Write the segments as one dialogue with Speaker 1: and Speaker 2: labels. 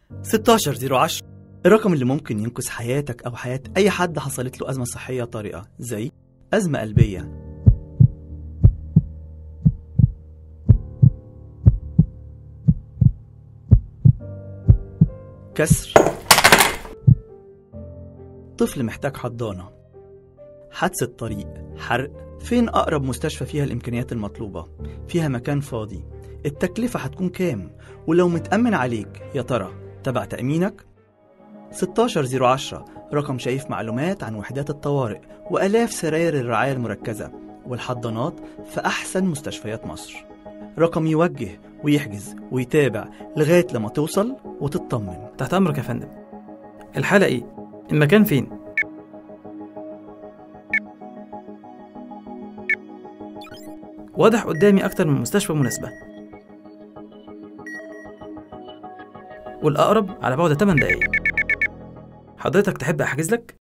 Speaker 1: 16010 الرقم اللي ممكن ينقذ حياتك أو حياة أي حد حصلت له أزمة صحية طارئة زي أزمة قلبية كسر طفل محتاج حضانة حادثة طريق حرق فين أقرب مستشفى فيها الإمكانيات المطلوبة فيها مكان فاضي التكلفة هتكون كام ولو متأمن عليك يا ترى تبع تأمينك 16010 رقم شايف معلومات عن وحدات الطوارئ وآلاف سراير الرعاية المركزة والحضانات في أحسن مستشفيات مصر رقم يوجه ويحجز ويتابع لغاية لما توصل وتطمن
Speaker 2: تحت أمرك يا فندم الحالة إيه؟ المكان فين؟ واضح قدامي أكتر من مستشفى مناسبة والأقرب على بعد 8 دقايق حضرتك تحب أحجز لك؟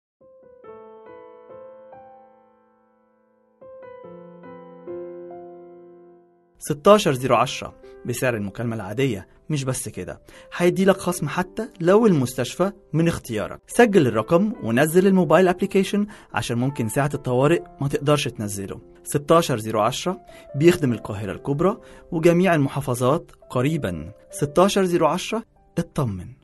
Speaker 1: ستاشر زيرو عشرة بسعر المكالمة العادية مش بس كده هيديلك خصم حتى لو المستشفى من اختيارك سجل الرقم ونزل الموبايل ابليكيشن عشان ممكن ساعة الطوارئ ما تقدرش تنزله 16010 بيخدم القاهرة الكبرى وجميع المحافظات قريبا 16010 اطمن